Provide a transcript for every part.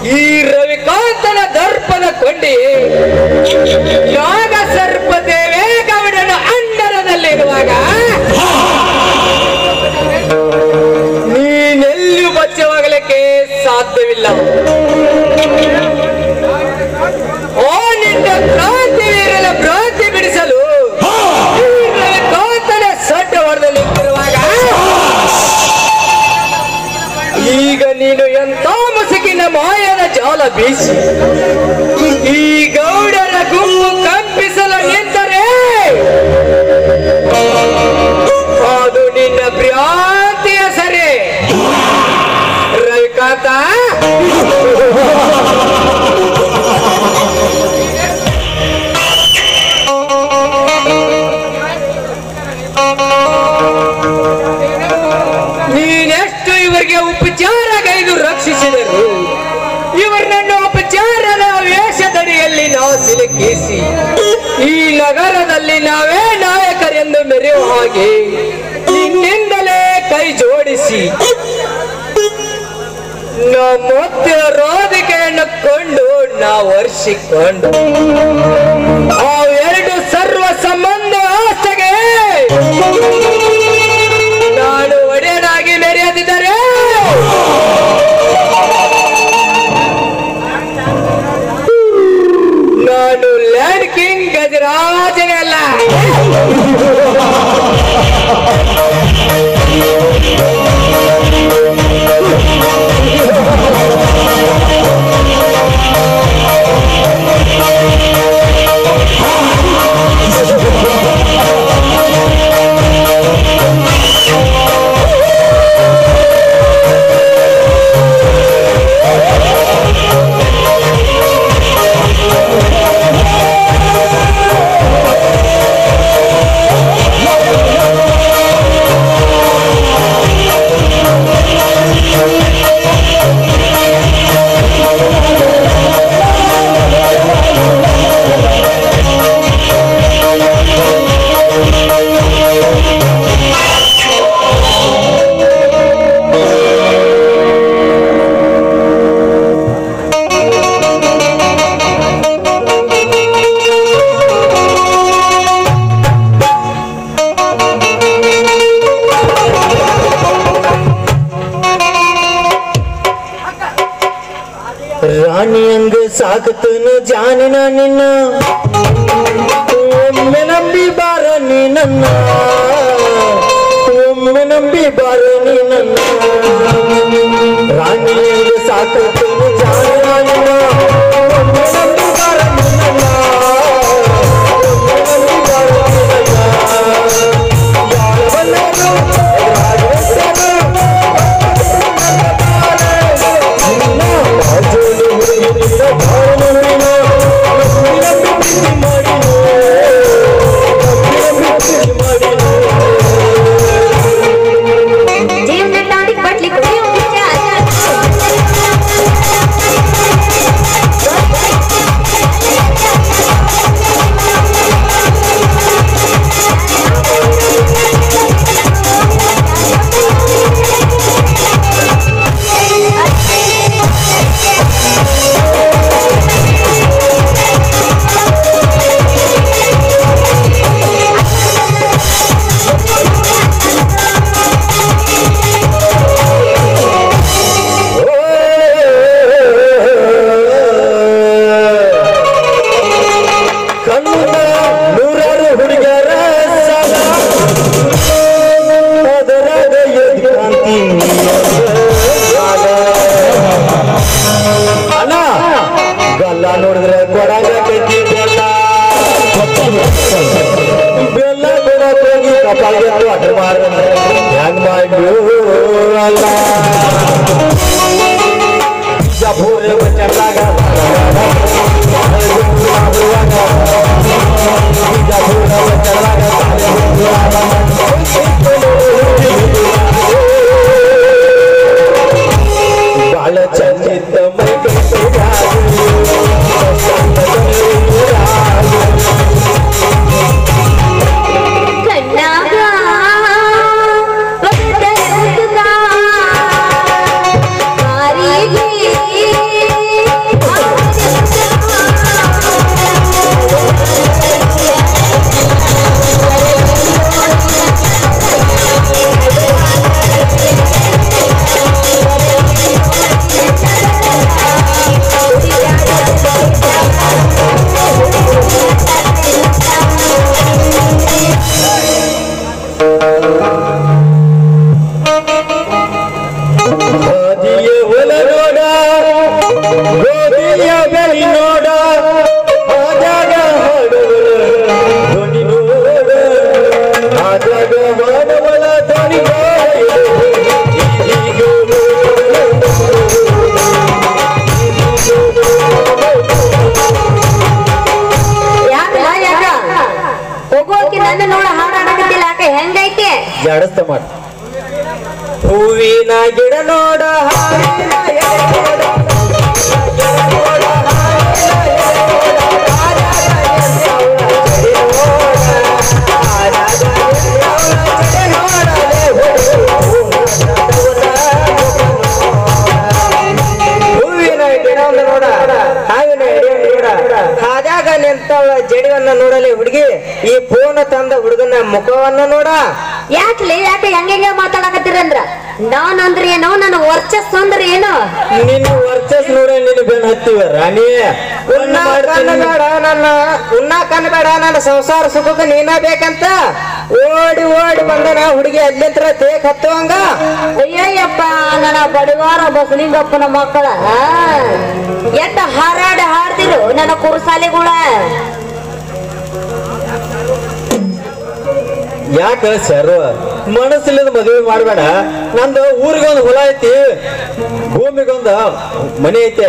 ಈ ರವಿಕಾಂತನ ದರ್ಪದ ಕೊಂಡಿ ನಾಗ ಸರ್ಪ ದೇವೇಗೌಡನ ಅಂಡರದಲ್ಲಿರುವಾಗ ನೀನೆಲ್ಲಿಯೂ ಬಚ್ಚವಾಗಲಿಕ್ಕೆ ಸಾಧ್ಯವಿಲ್ಲ ಓ ನಿನ್ನ ಕ್ರಾಂತಿ ವೀರನ ಭ್ರಾಂತಿ ಬಿಡಿಸಲು ಈ ರವಿಕಾಂತನ ಸಡ್ಡವರದಲ್ಲಿ ನಿಂತಿರುವಾಗ ಈಗ ನೀನು ಎಂತ ಮುಸುಕಿನ ಮಾಯದ ಜಾಲ ಬೀಸಿ ಈ ಗೌಡರ ಗುಂಪು ಕಂಪಿಸಲು ನಿಂತರೆ ಅದು ನಿನ್ನ ಭ್ರಾಂತಿಯ ಸರಿ ರವಿಕಾಂತ ನೀನೆಷ್ಟು ಇವರಿಗೆ ಉಪಚಾರಗೈದು ರಕ್ಷಿಸಿದರು ಇವರನ್ನು ಉಪಚಾರದ ವೇಷದಡಿಯಲ್ಲಿ ನಾವು ಸಿಲುಕಿಸಿ ಈ ನಗರದಲ್ಲಿ ನಾವೇ ನಾಯಕರೆಂದು ಮೆರೆಯುವ ಹಾಗೆ ನಿನ್ನಿಂದಲೇ ಕೈ ಜೋಡಿಸಿ ನಮ್ಮೊತ್ತಿನ ರೋದಿಕೆಯನ್ನು ಕೊಂಡು ನಾವು ವರ್ಷಿಕೊಂಡು ಆ ಎರಡು ಸರ್ವ ಸಂಬಂಧ ಆಸ್ತೆಗೆ ನಾನು ಒಡೆಯನಾಗಿ ಮೆರೆಯದಿದ್ದರೆ ನಾನು ಲ್ಯಾಂಡ್ ಕಿಂಗ್ ಗಜರಾಜನೇ ಅಲ್ಲ ರಾಣಿಯಂಗ ಸಾಕತನು ಜಾನಿನ ನಿನ್ನ ಒಮ್ಮೆ ನಂಬಿ ಬಾರ ನೀ ನನ್ನ ಒಮ್ಮೆ ನಂಬಿ ಬಾರ ನೀ ನನ್ನ ರಾಣಿಯಂಗ ಸಾಕತನು ಜಾನಿನ ನಿನ್ನ ಒಮ್ಮೆ ನಂಬಿ ಬಾರ ನೀ ನನ್ನ ಒಮ್ಮೆ ನಂಬಿ ಬಾರ ನೀ ನನ್ನ ಯಾರವನ್ನೂ ರಾಜೇಶ್ವರ ಜೀವನ ಟಾನಿಕ್ ಬಟ್ಲಿ ಕುಡಿಯೋ ಕಣ್ಣುನ ನೂರಾರು ಹುಡುಗರ ಸಾಲ ಅದರಾಗ ಎದ್ದು ಕಾಂತಿ ಸಾಲ. ಅಣ್ಣ ಗಲ್ಲ ನೋಡಿದ್ರೆ ಕೊಡಂಗ ಕೈತಿ ಬೆಲ್ಲ ಬೆಲ್ಲ ಕೊಡಕ್ ಹೋಗಿ ಕಪಾಲ್ಗೆ ಅಡ್ರ ಮಾರ ಹೆಂಗ್ ಮಾಡ್ಲು ಅಲ್ಲ ಬಿಜಾಪುರ ಬಚ್ಚಲಾಗ ಬಾಳ ಚಂದಿದ್ದ ಮೈ ಕಣ್ಣಾಗ ಒಗಟರುತ್ತದ ಮಾರಿಗೆ ಹಾದಿಯ ಹೊಲ ನೋಡ ಗೋಧಿಯ ಬೆಳಿ ನೋಡ ಆದಾಗ ಹಾಡುವಳ ಧ್ವನಿ ನೋಡ ಆದಾಗ ಹಾಡುವಳ ಧ್ವನಿ ಯಾಕ ಯಾಕ ಹೋಗೋಕೆ ನನ್ನ ನೋಡ ಹಾಡಾಡಕತ್ತಿಲ್ಲ ಯಾಕ ಹೆಂಗೈತಿ ಜಾಡಸ್ತ ಮಾಡ ಹೂವಿನ ಗಿಡ ನೋಡ ಹಾಡಿನ ಎಲೆ ನೋಡ, ಗಿಡ ನೋಡ, ಹಾಡಿನ ಎಲೆ ನೋಡ, ಆದಾಗ ಎಲೆಯವಳ ಜಡೆ ನೋಡ, ಆದಾಗ ಎಲೆಯವಳ ಜಡೆ ನೋಡಲೆ ಹೂವಿನ ಗಿಡವನ್ನ ನೋಡ ಹಾವಿನ ಎಡೆಯನ್ನ ನೋಡ ಹಾದಾಗ ನಿಂತವಳ ಜಡಿವನ್ನ ನೋಡಲಿ ಹುಡುಗಿ ಈ ಫೋನ್ ತಂದ ಹುಡುಗನ ಮುಖವನ್ನ ನೋಡ ಯಾಕ್ಲಿ ಯಾಕೆ ಹೆಂಗೆ ಮಾತಾಡಕತ್ತೀರಂದ್ರ ನಾನ್ ಅಂದ್ರೆ ಏನೋ ನನ್ನ ವರ್ಚಸ್ ಅಂದ್ರೆ ಏನು ನಿನ್ನ ವರ್ಚಸ್ ನೋಡ ನಿನ್ನ ಬೆನ್ ಹತ್ತಿವ ರಾಣಿ ಉಣ್ಣ ಬೇಡ ನನ್ನ ಉಣ್ಣ ಬೇಡ ನನ್ನ ಸಂಸಾರ ಸುಖಕ್ಕೆ ನೀನ ಬೇಕಂತ ಓಡಿ ಓಡಿ ಬಂದನ ಹುಡುಗಿ ಅಲ್ಲಿಂತ್ರ ತೇಕ್ ಹತ್ತುವಂಗ ಅಯ್ಯಯ್ಯಪ್ಪ ನನ್ನ ಬಡವಾರ ಬಸಲಿಂಗಪ್ಪನ ಮಕ್ಕಳ ಎಟ್ಟ ಹಾರಾಡಿ ಹಾಡ್ತಿರು ನನ್ನ ಕುರುಸಾಲಿಗಳ ಯಾಕ ಸರ್ ಮನಸ್ಸಿಲ್ಲದ ಮದುವೆ ಮಾಡಬೇಡ ನಂದು ಊರಿಗೊಂದು ಹೊಲ ಐತಿ ಭೂಮಿಗೊಂದು ಮನೆ ಐತೆ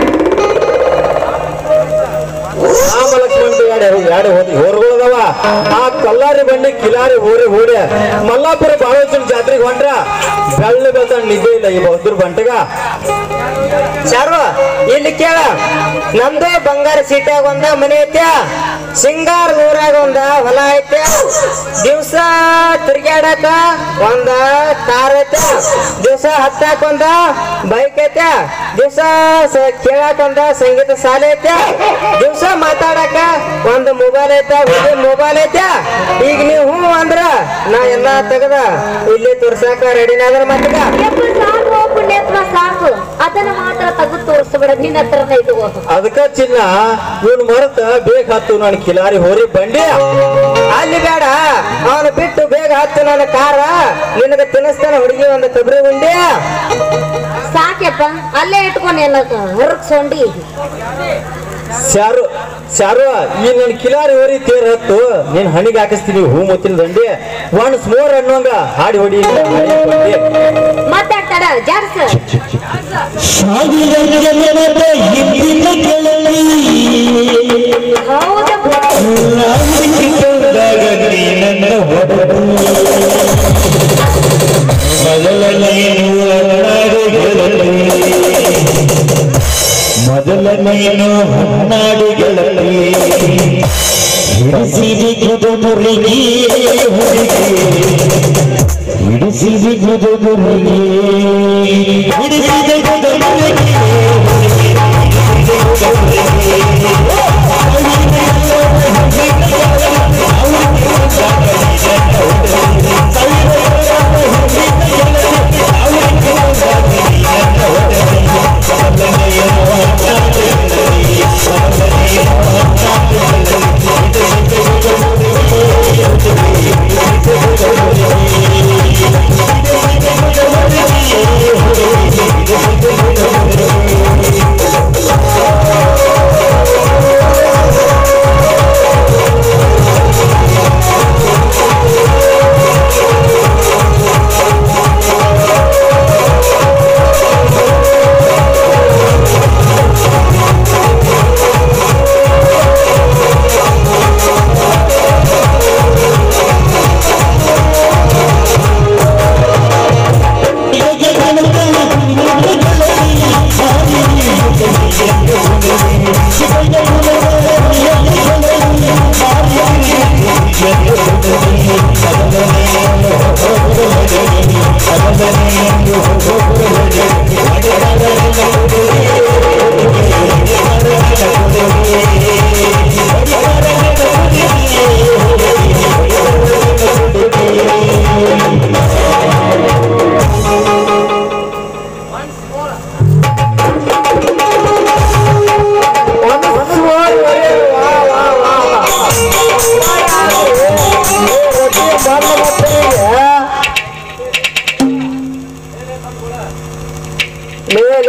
ರಾಮ ಲಕ್ಷ್ಮಣ ಎರಡು ಎರಡು ಹೋದಿ ಹೊರಗೋದವ ಆ ಕಲ್ಲಾರಿ ಬಂಡಿ ಕಿಲಾರಿ ಊರಿ ಹೂಡಿ ಮಲ್ಲಾಪುರ ಬಾಳೋಚನ ಜಾತ್ರೆಗೆ ಹೊಂಟ್ರ ಬೆಳ್ಳಿ ಬೆಳ್ತಾನ ನಿದ್ದೆ ಇಲ್ಲ ಈ ಬಹದ್ದೂರ್ ಬಂಟಗ ಚಾರು ಇಲ್ಲಿ ಕೇಳ ನಮ್ದು ಬಂಗಾರ ಸೀಟ್ಯಾಗ ಒಂದ ಮನೆ ಐತ್ಯ ಸಿಂಗಾರ ಊರಾಗ ಒಂದ ಹೊಲ ಐತೆ ದಿವ್ಸ ತಿರ್ಗ್ಯಾಡಕ ಒಂದ ಕಾರ್ ಐತೆ ದಿವ್ಸ ಹತ್ತಾಕ ಒಂದ ಬೈಕ್ ಐತೆ ದಿವ್ಸ ಕೇಳಾಕ ಒಂದ ಸಂಗೀತ ಶಾಲೆ ಐತೆ ದಿವ್ಸ ಮಾತಾಡಕ ಒಂದು ಮೊಬೈಲ್ ಐತೆ ಒಂದು ಮೊಬೈಲ್ ಐತೆ ಈಗ ನೀವು ಹ್ಞೂ ಅಂದ್ರ ನಾ ಎಲ್ಲಾ ತೆಗದ ಇಲ್ಲಿ ತೋರ್ಸಾಕ ರೆಡಿನಾದ್ರ ಮತ್ತೀಗ ಯಪ್ಪ ಸಾಕು ಪುಣ್ಯಾತ್ಮ ಸಾಕು ಅದನ್ನ ಮಾತ್ರ ತೆಗೆದು ತೋರಿಸ್ಬೇಡ ನಿನ್ನ ಹತ್ರನೇ ಇಟ್ಕೋ ಅದಕ್ಕ ಚಿನ್ನ ಇವನ್ ಮರತ ಬೇಗ ಹತ್ತು ನಾನು ಕಿಲಾರಿ ಹೋರಿ ಬಂಡಿ ಅಲ್ಲಿ ಬೇಡ ಅವನು ಬಿಟ್ಟು ಬೇಗ ಹತ್ತು ನನ್ನ ಕಾರ ನಿನಗೆ ತಿನ್ನಿಸ್ತಾನ ಹುಡುಗಿ ಒಂದು ಕೊಬ್ಬರಿ ಉಂಡಿ ಸಾಕ್ಯಪ್ಪ ಅಲ್ಲೇ ಇಟ್ಕೊಂಡು ಎಲ್ಲ ಹೊರಗ್ ಸೊಂಡಿ ಶಾರು ಶಾರು ಈ ನನ್ ಕಿಲಾರಿ ಹೋರಿ ತೇರ್ ಹತ್ತು ನೀನ್ ಹಣಿಗೆ ಹಾಕಿಸ್ತೀನಿ ಹೂ ಮುತ್ತಿನ ದಂಡಿ ಒನ್ಸ್ ಮೋರ್ ಅನ್ನೋಂಗ ಹಾಡಿ ಹೊಡಿ ಅಂತ ಹಾಡಿ ಬಂದಿ. ಮಾತಾಡ್ತಾರ ಜಾಡ್ಸ ಸಾವಿರ ಜನರ ಹಿಂದಿನ ಗೆಳತಿ ಹೌದಪ್ಪ ನಾವಿಕೊಂಡಾಗ ನೀ ನನ್ನ ಹೊಡೆದು ಮೊದಲ ನೀನು ಹನ್ನಾಡು ಗೆಳತಿ ಮೊದಲ ನೀನು ಹನ್ನಾಡು ಗೆಳತಿ ಹಿಡಿಸಿರಿ ಗುದು ಮುರುಗಿ ಹುಡುಗಿ ಹಿಡಿಸಿರಿ ಗುದು ಮುರುಗಿ ಹಿಡಿಸಿದ ಗುದು ಮುರುಗಿ ¡Vamos!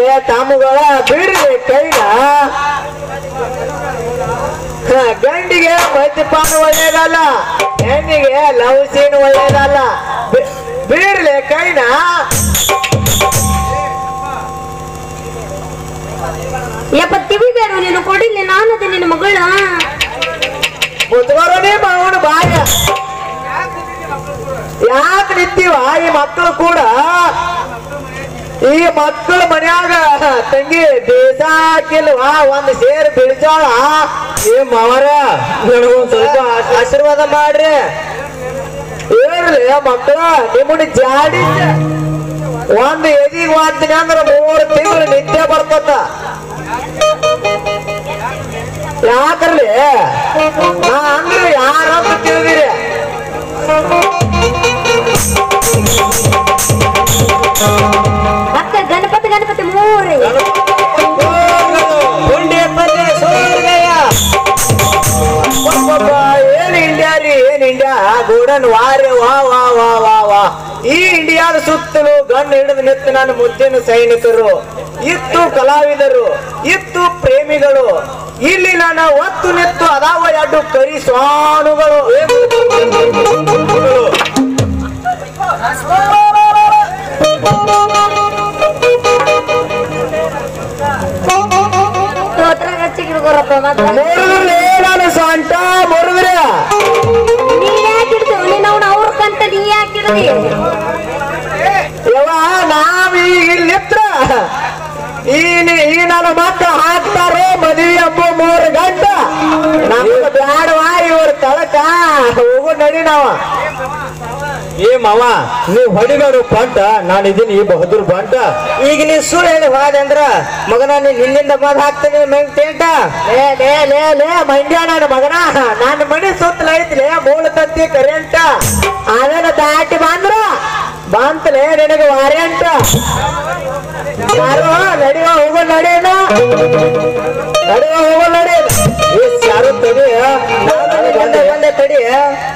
ತಾಮುಗಳ ಬಿಡ್ರಿ ಕೈನ ಹ, ಗಂಡಿಗೆ ಮದ್ಯಪಾನ ಒಳ್ಳೇದಲ್ಲ ಹೆಣ್ಣಿಗೆ ಲವ್ ಸೀನ್ ಒಳ್ಳೇದಲ್ಲ ಬಿ- ಬಿಡ್ರಿ ಕೈನ ಯಪ್ಪ ತಿವಿ ಬೇಡ ನೀನು ಕೊಡಿಲ್ಲ ನಾನದ ನಿನ್ನ ಮಗಳ ಮುತ್ವರನೇ ಮಾವನ ಬಾಯ ಯಾಕೆ ನಿಂತೀವ ಈ ಮಕ್ಕಳು ಕೂಡ ಈ ಮಕ್ಕಳ ಮನ್ಯಾಗ ತಂಗಿ ಬೀಜ ಹಾಕಿಲ್ವಾ ಒಂದ್ ಸೇರ್ ಬಿಳಿಜೋಳ ಏ ಮಾವರ ನನಗೊಂದ್ ಸ್ವಲ್ಪ ಆಶೀರ್ವಾದ ಆಶೀರ್ವಾದ ಮಾಡ್ರಿ ಇರ್ಲಿ ಮಕ್ಕಳ ನಿಮ್ಮನ್ನ ಜಾಡಿ ಒಂದ್ ಎದಿಗ್ ವಾದ್ತೀನಿ ಅಂದ್ರ ಮೂರು ತಿಂಗಳು ನಿದ್ದೆ ಬರ್ತದ ಯಾಕರ್ಲಿ ನಾ ಅಂದ್ರೆ ಯಾರಂತ ತಿಳಿದಿರಿ ಅಕ್ಕ ಗಣಪತಿ ಗಣಪತಿ ಮೂರೇ ಗುಂಡೆ ಪಲ್ಲೆ ಸೋರ್ಗಯ್ಯ ಅಬ್ಬಬ್ಬ, ಏನ್ ಇಂಡಿಯಾ ರೀ ಏನ್ ಇಂಡಿಯಾ ಗೋಡನ್ ವಾರೆ ವಾ ವಾ ವಾ ವಾ ವಾ ಈ ಇಂಡಿಯಾದ ಸುತ್ತಲೂ ಗನ್ ಹಿಡಿದು ನಿಂತು ನನ್ನ ಮುದ್ದಿನ ಸೈನಿಕರು ಇತ್ತು ಕಲಾವಿದರು ಇತ್ತು ಪ್ರೇಮಿಗಳು ಇಲ್ಲಿ ನನ್ನ ಒತ್ತು ನಿತ್ತು ಅದಾವ ಎರಡು ಕರಿ ಸ್ವಾನುಗಳು ಸ್ತೋತ್ರ ಹಚ್ಚಿಗಿಡ್ಕೊರಪ್ಪ ಮಾತ್ರ ಮುರಿದ್ರೇ ನಾನು ಸೊಂಟ ಮುರಿದ್ರೆ ನೀ ಯಾಕೆ ಹಿಡ್ದು ನೀನು ಅವ್ನ ಅವ್ರ ಕಂತ ನೀ ಯಾಕೆ ಹಿಡ್ದಿ ಯವ ನಾವ್ ಈಗ ಇಲ್ಲಿತ್ರ ಈ ನಿ- ಈ ನನ್ನ ಮಕ್ಕಳು ಹಾಕ್ತಾರೋ ಮದುವೆ ಹಬ್ಬ ಮೂರು ಗಂಟ ನಮ್ಗೆ ಬ್ಯಾಡವಾ ಇವ್ರ ತಳಕ ಹೋಗು ನಡಿ ನಾವ ಏ ಮಾವ ನೀವ್ ಹೊಡಿಬೇಡ ಬಂಟ ನಾನು ಇದೀನಿ ಈ ಬಹದ್ದೂರ್ ಬಂಟ ಈಗ ನೀ ಸುಳ್ಳು ಹೇಳಿ ಹೋದೆ ಅಂದ್ರ ಮಗನ ನೀನ್ ಹಿಂದಿಂದ ಬಂದ್ ಹಾಕ್ತೀನಿ ಮೆಂಗ್ ತೇಂಟ ಲೇ ಲೇ ಲೇ ಲೇ ಮಂಡ್ಯ ನನ್ನ ಮಗನ ನನ್ನ ಮನೆ ಸುತ್ತಲ ಐತ್ಲೇ ಮೂಲ ತತ್ತಿ ಕರೆಂಟ ಅದನ್ನ ದಾಟಿ ಬಂದ್ರ ಬಂತಲೇ ನಿನಗೆ ವಾರೆಂಟ ಯಾರು ನಡಿವ ಹೋಗೋ ನಡೆಯನ ನಡಿವ ಹೋಗೋ ನಡಿ ಏ ಯಾರು ತಡಿ ಬಂದೆ ಬಂದೆ ತಡಿ